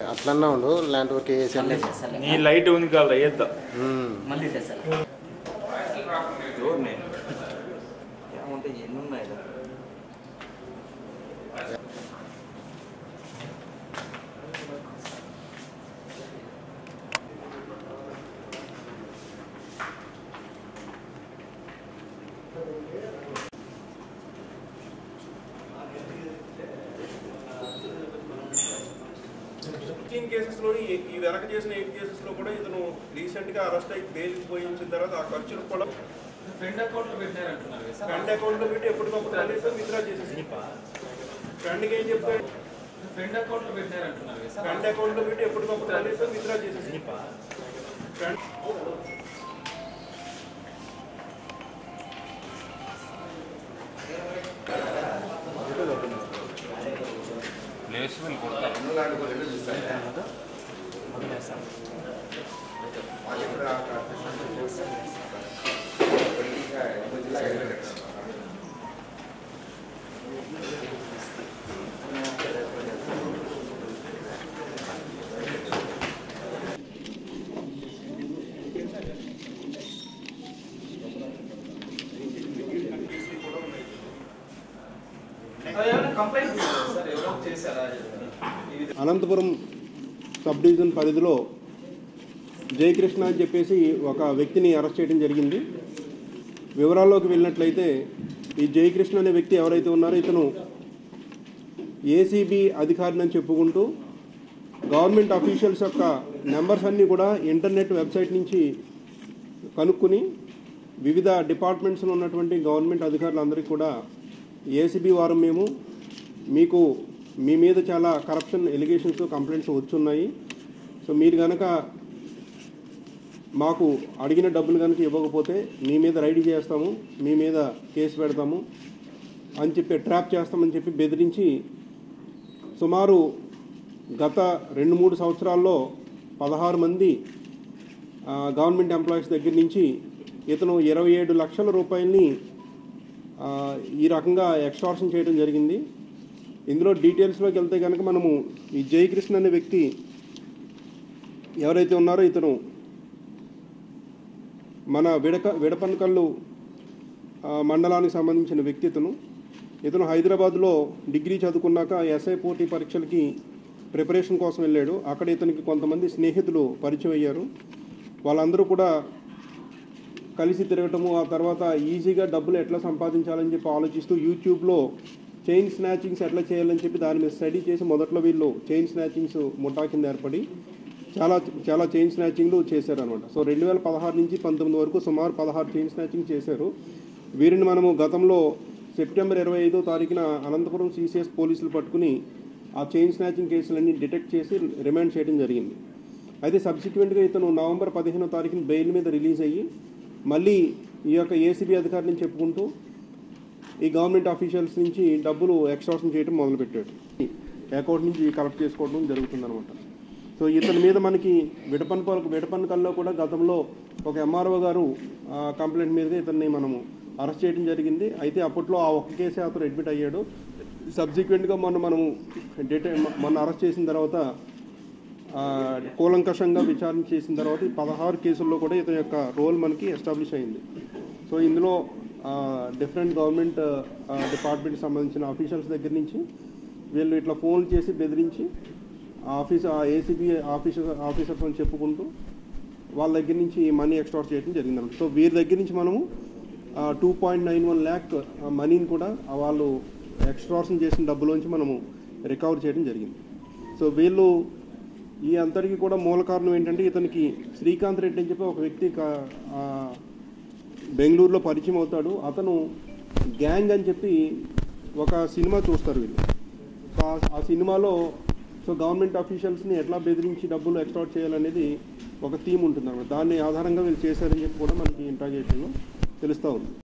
అట్లన్నా ఉండు land work వేసి మళ్ళీ చేస్తాలే నీ లైట్ ఉంది కదా ఎత్తా మళ్ళీ చేస్తాలే ఎవరు నేను ఏమంటే ఎన్ని ఉన్నాయి ఫిఫ్టీన్ కేసెస్లో ఈ వెనక చేసిన ఎయిట్ కేసెస్లో కూడా ఇతను రీసెంట్గా అరెస్ట్ అయ్యి బెయిల్ పోయించిన తర్వాత ఆ ఖర్చులు కూడా ఫ్రెండ్ అకౌంట్లో పెట్టారంటున్నారు కదా సార్ ఫ్రెండ్ అకౌంట్లో పెట్టి ఎప్పటికప్పుడు కనీసం విత్డ్రా చేసేసి ఫ్రెండ్కి ఏం చెప్తాడు ఫ్రెండ్ అకౌంట్లో పెట్టారంటున్నారు కదా సార్ ఫ్రెండ్ అకౌంట్లో పెట్టి ఎప్పటికప్పుడు కనీసం విత్డ్రా చేసేసి ఫ్రెండ్ ప్లేస్ వీళ్ళు కొడతారు అది ఏమైనా కంప్లైంట్ చేశారా సార్ ఎవరో చేశారా ఇది అనంతపురం సబ్ డివిజన్ పరిధిలో జయకృష్ణ అని చెప్పేసి ఒక వ్యక్తిని అరెస్ట్ చేయడం జరిగింది వివరాల్లోకి వెళ్ళినట్లయితే ఈ జయకృష్ణ అనే వ్యక్తి ఎవరైతే ఉన్నారో ఇతను ఏసీబీ అధికారిని అని చెప్పుకుంటూ గవర్నమెంట్ అఫీషియల్స్ యొక్క నెంబర్స్ అన్నీ కూడా ఇంటర్నెట్ వెబ్సైట్ నుంచి కనుక్కుని వివిధ డిపార్ట్మెంట్స్లో ఉన్నటువంటి గవర్నమెంట్ అధికారులందరికీ కూడా ఏసీబీ వారు మేము మీకు మీ మీద చాలా కరప్షన్ ఎలిగేషన్స్ కంప్లైంట్స్ వచ్చున్నాయి సో మీరు కనుక మాకు అడిగిన డబ్బులు కనుక ఇవ్వకపోతే మీ మీద రైడ్ చేస్తాము మీ మీద కేసు పెడతాము అని చెప్పి ట్రాప్ చేస్తామని చెప్పి బెదిరించి సుమారు గత రెండు మూడు సంవత్సరాల్లో పదహారు మంది ఆ, గవర్నమెంట్ ఎంప్లాయీస్ దగ్గర నుంచి ఇతను ఇరవై ఏడు లక్షల రూపాయలని ఆ, ఈ రకంగా ఎక్స్టార్షన్ చేయడం జరిగింది ఇందులో డీటెయిల్స్లోకి వెళ్తే కనుక మనము ఈ జయకృష్ణ అనే వ్యక్తి ఎవరైతే ఉన్నారో ఇతను మన విడక విడపనకల్లు ఆ, మండలానికి సంబంధించిన వ్యక్తి ఇతను ఇతను హైదరాబాద్లో డిగ్రీ చదువుకున్నాక ఎస్ఐ పోటీ పరీక్షలకి ప్రిపరేషన్ కోసం వెళ్ళాడు అక్కడ ఇతనికి కొంతమంది స్నేహితులు పరిచయం అయ్యారు వాళ్ళందరూ కూడా కలిసి తిరగటము ఆ తర్వాత ఈజీగా డబ్బులు ఎట్లా సంపాదించాలని చెప్పి ఆలోచిస్తూ యూట్యూబ్లో చైన్ స్నాచింగ్స్ ఎట్లా చేయాలని చెప్పి దాని మీద స్టడీ చేసి మొదట్లో వీళ్ళు చైన్ స్నాచింగ్స్ ముఠా కింద ఏర్పడి చాలా చాలా చైన్ స్నాచింగ్లు చేశారనమాట సో రెండు వేల పదహారు నుంచి పంతొమ్మిది వరకు సుమారు పదహారు చైన్ స్నాచింగ్ చేశారు వీరిని మనము గతంలో సెప్టెంబర్ ఇరవై ఐదో తారీఖున అనంతపురం సిసిఎస్ పోలీసులు పట్టుకుని ఆ చైన్ స్నాచింగ్ కేసులన్నీ డిటెక్ట్ చేసి రిమాండ్ చేయడం జరిగింది అయితే సబ్సిక్వెంట్గా ఇతను నవంబర్ పదిహేనో తారీఖున బెయిల్ మీద రిలీజ్ అయ్యి మళ్ళీ ఈ యొక్క ఏసీబీ అధికారిని చెప్పుకుంటూ ఈ గవర్నమెంట్ ఆఫీషియల్స్ నుంచి డబ్బులు ఎక్స్ట్రాక్షన్ చేయడం మొదలుపెట్టాడు అకౌంట్ నుంచి కలెక్ట్ చేసుకోవడం జరుగుతుందన్నమాట సో ఇతని మీద మనకి విడపన్పల్ విడపన్కల్లో కూడా గతంలో ఒక ఎంఆర్ఓ గారు ఆ, కంప్లైంట్ మీదుగా ఇతన్ని మనము అరెస్ట్ చేయడం జరిగింది అయితే అప్పట్లో ఆ ఒక్క కేసే అతను అడ్మిట్ అయ్యాడు సబ్సిక్వెంట్గా మొన్న మనము డేటా మొన్న అరెస్ట్ చేసిన తర్వాత ఆ, కూలంకషంగా విచారణ చేసిన తర్వాత ఈ పదహారు కేసుల్లో కూడా ఇతని యొక్క రోల్ మనకి ఎస్టాబ్లిష్ అయింది సో ఇందులో డిఫరెంట్ గవర్నమెంట్ డిపార్ట్మెంట్కి సంబంధించిన ఆఫీషియల్స్ దగ్గర నుంచి వీళ్ళు ఇట్లా ఫోన్లు చేసి బెదిరించి ఆఫీస్ ఏసీబీ ఆఫీసర్ ఆఫీసర్స్ అని చెప్పుకుంటూ వాళ్ళ దగ్గర నుంచి మనీ ఎక్స్ట్రాక్ట్ చేయడం జరిగిందన్నమాట సో వీరి దగ్గర నుంచి మనము two point nine one lakh మనీని కూడా ఆ వాళ్ళు ఎక్స్ట్రాక్షన్ చేసిన డబ్బులోంచి మనము రికవర్ చేయడం జరిగింది సో వీళ్ళు ఈ అంతటికి కూడా మూల కారణం ఏంటంటే ఇతనికి శ్రీకాంత్ రెడ్డి అని చెప్పి ఒక వ్యక్తి కా- ఆ, బెంగళూరులో పరిచయం అవుతాడు అతను గ్యాంగ్ అని చెప్పి ఒక సినిమా చూస్తారు వీళ్ళు సో ఆ- ఆ సినిమాలో సో గవర్నమెంట్ ఆఫీషియల్స్ని ఎట్లా బెదిరించి డబ్బులు ఎక్స్ట్రాక్ట్ చేయాలనేది ఒక థీమ్ ఉంటుంది దాన్ని ఆధారంగా వీళ్ళు చేశారని చెప్పి కూడా మనకి ఇంట్రాగేషన్లో తెలుస్తూ ఉంది